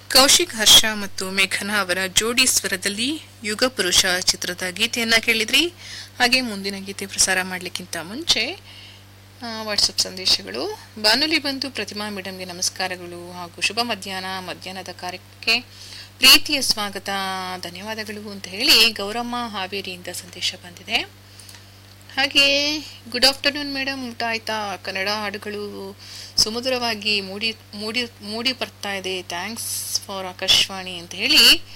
ಕೌಶಿಕ್ ಹರ್ಷ ಮತ್ತು ಮೇಘನಾ ಅವರ ಜೋಡಿ ಸ್ವರದಲ್ಲಿ ಯುಗ ಪುರುಷ ಚಿತ್ರದ ಗೀತೆಯನ್ನ ಕೇಳಿದ್ರಿ ಹಾಗೆ ಮುಂದಿನ ಗೀತೆ ಪ್ರಸಾರ ಮಾಡಲಿಕ್ಕಿಂತ ಮುಂಚೆ ವಾಟ್ಸಪ್ ಸಂದೇಶಗಳು ಬಾನುಲಿ ಬಂದು ಪ್ರತಿಮಾ ಮೇಡಮ್ಗೆ ನಮಸ್ಕಾರಗಳು ಹಾಗೂ ಶುಭ ಮಧ್ಯಾಹ್ನ ಮಧ್ಯಾಹ್ನದ ಕಾರ್ಯಕ್ಕೆ ಪ್ರೀತಿಯ ಸ್ವಾಗತ ಧನ್ಯವಾದಗಳು ಅಂತ ಹೇಳಿ ಗೌರಮ್ಮ ಹಾವೇರಿಯಿಂದ ಸಂದೇಶ ಬಂದಿದೆ ಹಾಗೆ ಗುಡ್ ಆಫ್ಟರ್ನೂನ್ ಮೇಡಮ್ ಊಟ ಆಯ್ತಾ ಕನ್ನಡ ಹಾಡುಗಳು ಸುಮಧುರವಾಗಿ ಮೂಡಿ ಮೂಡಿ ಮೂಡಿ ಬರ್ತಾ ಇದೆ ಥ್ಯಾಂಕ್ಸ್ ಫಾರ್ ಆಕಾಶವಾಣಿ ಅಂತ ಹೇಳಿ